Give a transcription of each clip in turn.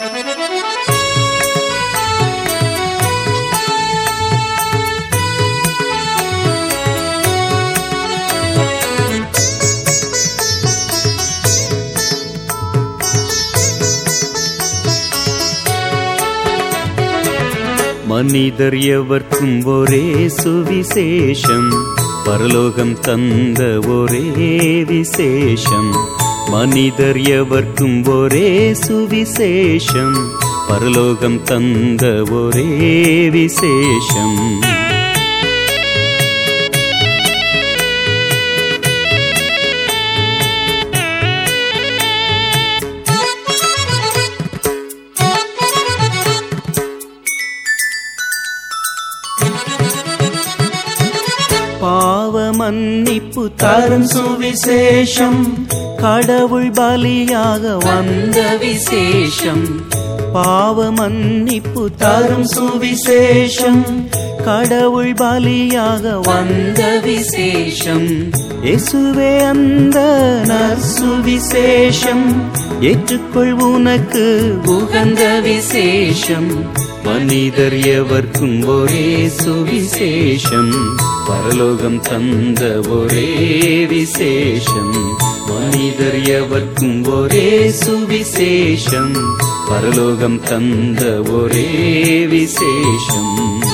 மனிதர் எவர்க்கும் ஒரே சுவிசேஷம் பரலோகம் தந்த ஒரே விசேஷம் மனிதர் எவர்க்கும் ஒரே சுவிசேஷம் பரலோகம் தந்த ஒரே விசேஷம் பாவ மன்னிப்பு தரும் சுவிசேஷம் கடவுள் பலியாக வந்த விசேஷம் பாவ மன்னிப்பு தரும் சுவிசேஷம் கடவுள் பலியாக வந்த விசேஷம் இயேசுவே அந்த நற்சுவிசேஷம் ஏற்றுக்கொள் உனக்கு உகந்த விசேஷம் மனிதர் எவர்க்கும் ஒரே சுவிசேஷம் பரலோகம் தந்த ஒரே விசேஷம் மனிதர் எவர்க்கும் ஒரே சுவிசேஷம் பரலோகம் தந்த ஒரே விசேஷம்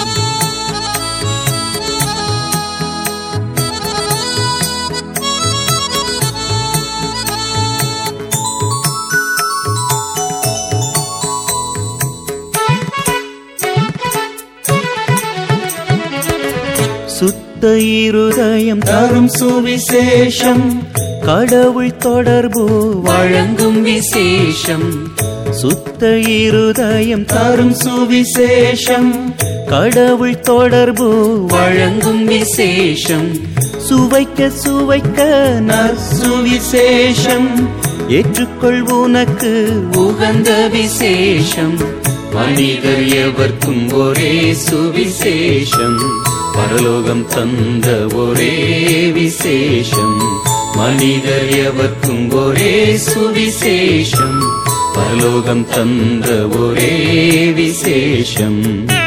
சுத்த இருதயம் தரும் சுவிசேஷம் கடவுள் தொடர்பு வழங்கும் விசேஷம் சுத்த இருதயம் தரும் சுவிசேஷம் கடவுள் தொடர்பு வழங்கும் விசேஷம் சுவைக்க சுவைக்க நற்சுவிசேஷம் ஏற்றுக்கொள் உனக்கு உகந்த விசேஷம் மனிதர் எவர்க்கும் ஒரே சுவிசேஷம் பரலோகம் தந்த ஒரே விசேஷம் மனிதர் எவர்க்கும் ஒரே சுவிசேஷம் பரலோகம் தந்த ஒரே விசேஷம்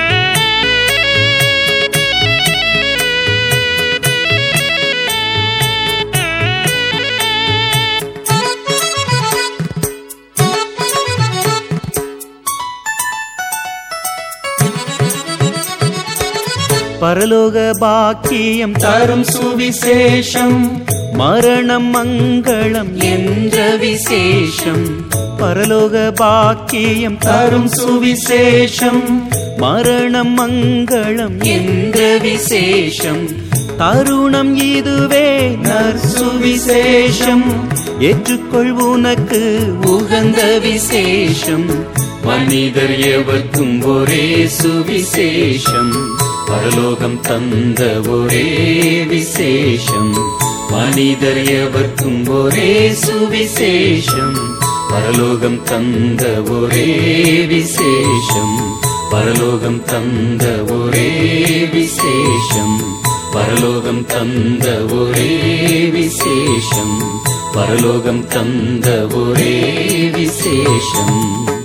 பரலோக பாக்கியம் தரும் சுவிசேஷம் மரணம் மங்களம் என்ற விசேஷம் பரலோக பாக்கியம் தரும் சுவிசேஷம் மரணம் மங்களம் என்ற விசேஷம் தருணம் இதுவே நற்சுவிசேஷம் ஏற்றுக்கொள் உனக்கு உகந்த விசேஷம் மனிதர் எவர்க்கும் ஒரே சுவிசேஷம் பரலோகம் தந்த ஒரே விசேஷம் மனிதர் எவர்க்கும் ஒரே சுவிசேஷம் பரலோகம் தந்த ஒரே விசேஷம் பரலோகம் தந்த ஒரே விசேஷம் பரலோகம் தந்த ஒரே விசேஷம் பரலோகம் தந்த ஒரே விசேஷம்